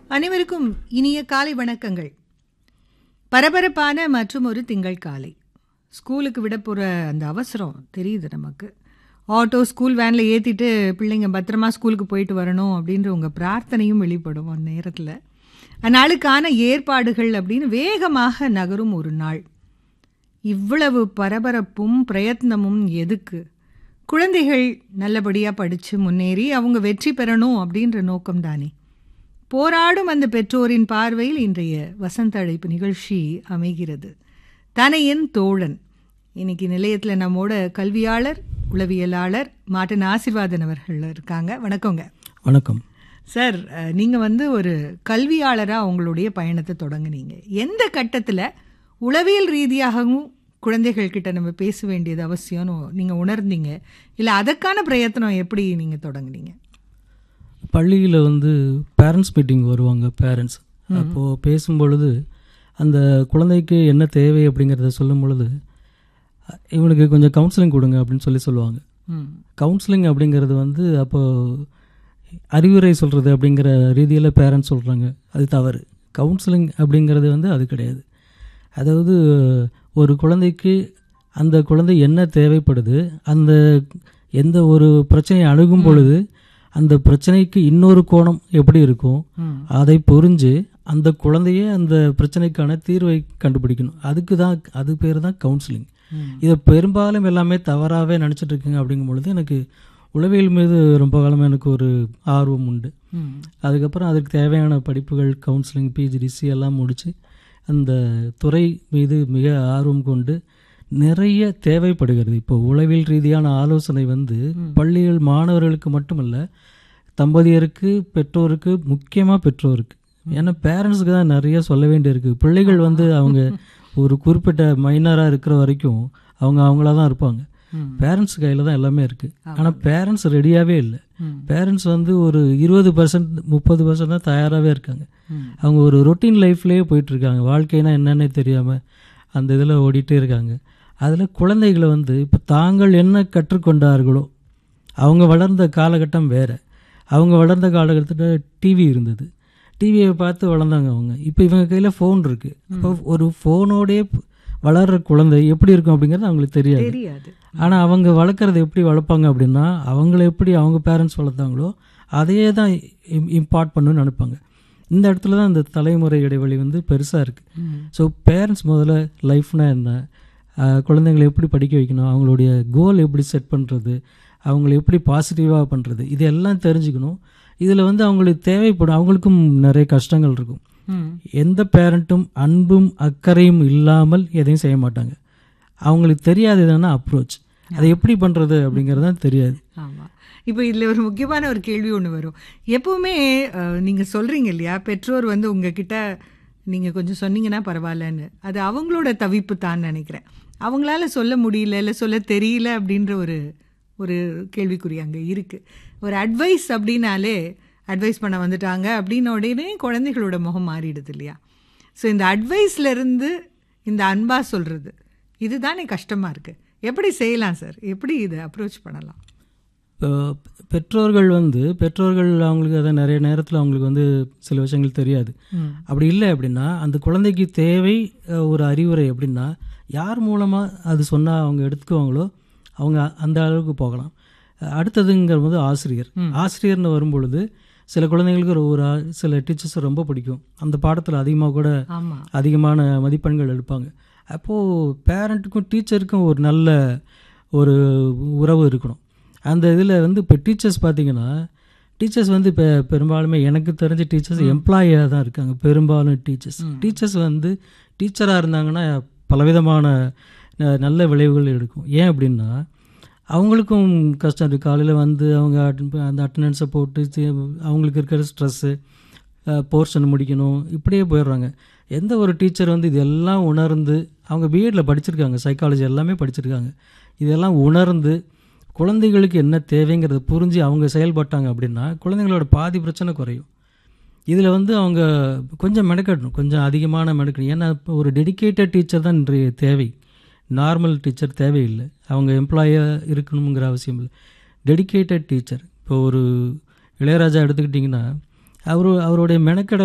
அனைவருக்கும் இனிய காலை வணக்கங்கள் பரபரப்பான மற்றும் ஒரு திங்கள் காலை ஸ்கூலுக்கு விட போகிற அந்த அவசரம் தெரியுது நமக்கு ஆட்டோ ஸ்கூல் வேனில் ஏற்றிட்டு பிள்ளைங்க பத்திரமா ஸ்கூலுக்கு போயிட்டு வரணும் அப்படின்ற உங்கள் பிரார்த்தனையும் வெளிப்படும் அந்த நேரத்தில் அந்நாளுக்கான ஏற்பாடுகள் அப்படின்னு வேகமாக நகரும் ஒரு நாள் இவ்வளவு பரபரப்பும் பிரயத்னமும் எதுக்கு குழந்தைகள் நல்லபடியாக படித்து முன்னேறி அவங்க வெற்றி பெறணும் அப்படின்ற நோக்கம் தானே போராடும் அந்த பெற்றோரின் பார்வையில் இன்றைய வசந்த அழைப்பு நிகழ்ச்சி அமைகிறது தனையன் தோழன் இன்னைக்கு நிலையத்தில் நம்மோட கல்வியாளர் உளவியலாளர் மாட்டன் ஆசிர்வாதன் அவர்கள் இருக்காங்க வணக்கங்க வணக்கம் சார் நீங்கள் வந்து ஒரு கல்வியாளராக உங்களுடைய பயணத்தை தொடங்குனீங்க எந்த கட்டத்தில் உளவியல் ரீதியாகவும் குழந்தைகள் கிட்ட நம்ம பேச வேண்டியது அவசியம்னு நீங்கள் உணர்ந்தீங்க இல்லை அதற்கான பிரயத்தனம் எப்படி நீங்கள் தொடங்குனீங்க பள்ளியில் வந்து பேரண்ட்ஸ் மீட்டிங் வருவாங்க பேரண்ட்ஸ் அப்போது பேசும் பொழுது அந்த குழந்தைக்கு என்ன தேவை அப்படிங்கிறத சொல்லும் பொழுது இவனுக்கு கொஞ்சம் கவுன்சிலிங் கொடுங்க அப்படின்னு சொல்லி சொல்லுவாங்க ம் கவுன்சிலிங் அப்படிங்கிறது வந்து அப்போ அறிவுரை சொல்கிறது அப்படிங்கிற ரீதியில் பேரண்ட்ஸ் சொல்கிறாங்க அது தவறு கவுன்சிலிங் அப்படிங்கிறது வந்து அது கிடையாது அதாவது ஒரு குழந்தைக்கு அந்த குழந்தை என்ன தேவைப்படுது அந்த எந்த ஒரு பிரச்சனையை அணுகும் பொழுது அந்த பிரச்சனைக்கு இன்னொரு கோணம் எப்படி இருக்கும் ம் அதை புரிஞ்சு அந்த குழந்தைய அந்த பிரச்சனைக்கான தீர்வை கண்டுபிடிக்கணும் அதுக்கு தான் அது பேர் தான் கவுன்சிலிங் ம். இதை பெரும்பாலும் எல்லாமே தவறாகவே நினச்சிட்டு இருக்கீங்க அப்படிங்கும் பொழுது எனக்கு உளவியல் மீது ரொம்ப காலமாக எனக்கு ஒரு ஆர்வம் உண்டு ம் அதுக்கப்புறம் அதுக்கு தேவையான படிப்புகள் கவுன்சிலிங் பிஜிடிசி எல்லாம் முடித்து அந்த துறை மீது மிக ஆர்வம் கொண்டு நிறைய தேவைப்படுகிறது இப்போ உளவியல் ரீதியான ஆலோசனை வந்து பள்ளிகள் மாணவர்களுக்கு மட்டுமல்ல தம்பதியருக்கு பெற்றோருக்கு முக்கியமாக பெற்றோருக்கு ஏன்னா பேரண்ட்ஸுக்கு தான் நிறைய சொல்ல வேண்டியிருக்கு பிள்ளைகள் வந்து அவங்க ஒரு குறிப்பிட்ட மைனராக இருக்கிற வரைக்கும் அவங்க அவங்களா தான் இருப்பாங்க ம். பேரண்ட்ஸ் கையில் தான் எல்லாமே இருக்குது ஆனால் பேரண்ட்ஸ் ரெடியாகவே இல்லை ம். பேரண்ட்ஸ் வந்து ஒரு இருபது பர்சன்ட் முப்பது பர்சன்ட் தான் தயாராகவே இருக்காங்க ம். அவங்க ஒரு ரொட்டீன் லைஃப்லேயே போயிட்டுருக்காங்க வாழ்க்கைனா என்னன்னே தெரியாமல் அந்த இதில் ஓடிட்டே இருக்காங்க அதில் குழந்தைகளை வந்து இப்போ தாங்கள் என்ன கற்றுக்கொண்டார்களோ அவங்க வளர்ந்த காலகட்டம் வேறு அவங்க வளர்ந்த காலகட்டத்தில் டிவி இருந்தது டிவியை பார்த்து வளர்ந்தாங்க அவங்க இப்போ இவங்க கையில் ஃபோன் இருக்குது இப்போ ஒரு ஃபோனோடே வளர்கிற குழந்தை எப்படி இருக்கும் அப்படிங்கிறது அவங்களுக்கு தெரியாது தெரியாது ஆனால் அவங்க வளர்க்குறது எப்படி வளர்ப்பாங்க அப்படின்னா அவங்கள எப்படி அவங்க பேரண்ட்ஸ் வளர்த்தாங்களோ அதையே தான் இம்பார்ட் பண்ணுன்னு நினைப்பாங்க இந்த இடத்துல தான் இந்த தலைமுறை இடைவெளி வந்து பெருசாக இருக்குது ம். ஸோ பேரண்ட்ஸ் முதல்ல லைஃப்னா என்ன ஆஹ் குழந்தைங்களை எப்படி படிக்க வைக்கணும் அவங்களுடைய கோல் எப்படி செட் பண்ணுறது அவங்கள எப்படி பாசிட்டிவாக பண்ணுறது இதெல்லாம் தெரிஞ்சுக்கணும் இதில் வந்து அவங்களுக்கு தேவைப்படும் அவங்களுக்கும் நிறைய கஷ்டங்கள் இருக்கும் ம் எந்த பேரண்ட்டும் அன்பும் அக்கறையும் இல்லாமல் எதையும் செய்ய மாட்டாங்க அவங்களுக்கு தெரியாது என்னன்னா அப்ரோச் அதை எப்படி பண்ணுறது அப்படிங்கிறது தான் தெரியாது ஆமாம் இப்போ இதில் ஒரு முக்கியமான ஒரு கேள்வி ஒன்று வரும் எப்போவுமே நீங்கள் சொல்கிறீங்க இல்லையா பெற்றோர் வந்து உங்ககிட்ட நீங்கள் கொஞ்சம் சொன்னீங்கன்னா பரவாயில்லன்னு அது அவங்களோட தவிப்பு தான் நினைக்கிறேன் அவங்களால சொல்ல முடியல இல்லை சொல்ல தெரியல அப்படின்ற ஒரு ஒரு கேள்விக்குறி அங்கே இருக்குது ஒரு அட்வைஸ் அப்படின்னாலே அட்வைஸ் பண்ண வந்துட்டாங்க அப்படின்ன உடனே குழந்தைகளோட முகம் மாறிடுது இல்லையா ஸோ இந்த adviceல இருந்து இந்த அன்பா சொல்கிறது இதுதானே கஷ்டமாக இருக்குது எப்படி செய்யலாம் சார் எப்படி இதை அப்ரோச் பண்ணலாம் இப்போ பெற்றோர்கள் வந்து பெற்றோர்கள் அவங்களுக்கு அதை நிறைய நேரத்தில் அவங்களுக்கு வந்து சில விஷயங்கள் தெரியாது ம் அப்படி இல்லை அப்படின்னா அந்த குழந்தைக்கு தேவை அஹ், ஒரு அறிவுரை அப்படின்னா யார் மூலமாக அது சொன்னால் அவங்க எடுத்துக்குவாங்களோ அவங்க அந்த அளவுக்கு போகலாம் அஹ், அடுத்ததுங்கிற போது ஆசிரியர் ஆசிரியர்னு வரும்பொழுது சில குழந்தைங்களுக்கு ஒரு ஒரு ஆ- சில டீச்சர்ஸ் ரொம்ப பிடிக்கும் அந்த பாடத்தில் அதிகமாக கூட ஆமாம் அதிகமான மதிப்பெண்கள் எடுப்பாங்க அப்போது பேரண்ட்டுக்கும் டீச்சருக்கும் ஒரு நல்ல ஒரு உறவு இருக்கணும் அந்த இதில் வந்து இப்போ டீச்சர்ஸ் பார்த்தீங்கன்னா டீச்சர்ஸ் வந்து இப்போ பெரும்பாலுமே எனக்கு தெரிஞ்ச டீச்சர்ஸ் எம்ப்ளாயியாக தான் இருக்காங்க பெரும்பாலும் டீச்சர்ஸ் டீச்சர்ஸ் வந்து டீச்சராக இருந்தாங்கன்னா பலவிதமான ந- நல்ல விளைவுகள் எடுக்கும் ஏன் அப்படின்னா அவங்களுக்கும் கஷ்டம் இருக்குது காலையில் வந்து அவங்க அட்டன் அந்த அட்டண்டன்ஸை போட்டு தி- அவங்களுக்கு இருக்கிற ஸ்ட்ரெஸ்ஸு போர்ஷன் முடிக்கணும் இப்படியே போயிடுறாங்க எந்த ஒரு டீச்சர் வந்து இதெல்லாம் உணர்ந்து அவங்க பிஎட்டில் படிச்சிருக்காங்க சைக்காலஜி எல்லாமே படிச்சிருக்காங்க இதெல்லாம் உணர்ந்து குழந்தைகளுக்கு என்ன தேவைங்கிறத புரிஞ்சு அவங்க செயல்பட்டாங்க அப்படின்னா குழந்தைங்களோட பாதி பிரச்சனை குறையும் இதில் வந்து அவங்க கொஞ்சம் மெனக்கட்டணும் கொஞ்சம் அதிகமான மெனக்கணும் ஏன்னா இப்போ ஒரு டெடிகேட்டட் டீச்சர் தான் இன்றைய தேவை நார்மல் டீச்சர் தேவையில்லை அவங்க எம்ப்ளாயாக இருக்கணுங்கிற அவசியம் இல்லை டெடிகேட்டட் டீச்சர் இப்போ ஒரு இளையராஜா எடுத்துக்கிட்டிங்கன்னா அவரு அவருடைய மெனக்கடல்